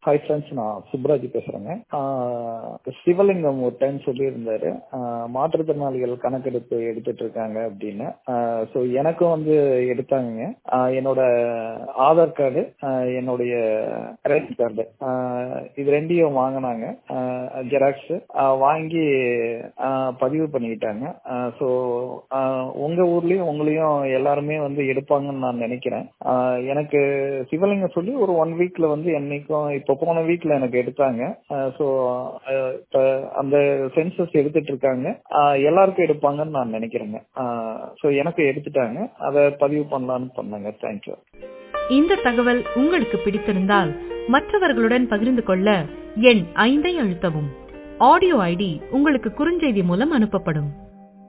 hi friends நான் சுப்ராஜ் பேசுறேங்க ஆஹ் சிவலிங்கம் ஒரு டைம் சொல்லியிருந்தாரு ஆஹ் மாற்றுத்திறனாளிகள் கணக்கெடுப்பு எடுத்துட்டு இருக்காங்க அப்படின்னு ஸோ எனக்கும் வந்து எடுத்தாங்க ஆஹ் என்னோட ஆதார் கார்டு என்னுடைய ரேஷன் கார்டு இது ரெண்டையும் வாங்கினாங்க ஜெராக்ஸ் வாங்கி ஆஹ் பதிவு பண்ணிக்கிட்டாங்க ஸோ உங்க ஊர்லயும் உங்களையும் எல்லாருமே வந்து எடுப்பாங்கன்னு நான் நினைக்கிறேன் ஆஹ் எனக்கு சிவலிங்கம் சொல்லி ஒரு ஒன் வீக்ல வந்து என்னைக்கும் இப்போ போன வீக்ல எனக்கு எடுத்தாங்க ஸோ இப்போ அந்த சென்சஸ் எடுத்துட்டு இருக்காங்க ஆஹ் எல்லாருக்கும் எடுப்பாங்கன்னு நான் நினைக்கிறேங்க ஸோ எனக்கு எடுத்துட்டாங்க அதை பதிவு பண்ணலான்னு பண்ணாங்க தேங்க்யூ இந்த தகவல் உங்களுக்கு பிடித்திருந்தால் மற்றவர்களுடன் பகிர்ந்து கொள்ள எண் ஐந்தை அழுத்தவும் ஆடியோ ஐடி உங்களுக்கு குறுஞ்செய்தி மூலம் அனுப்பப்படும்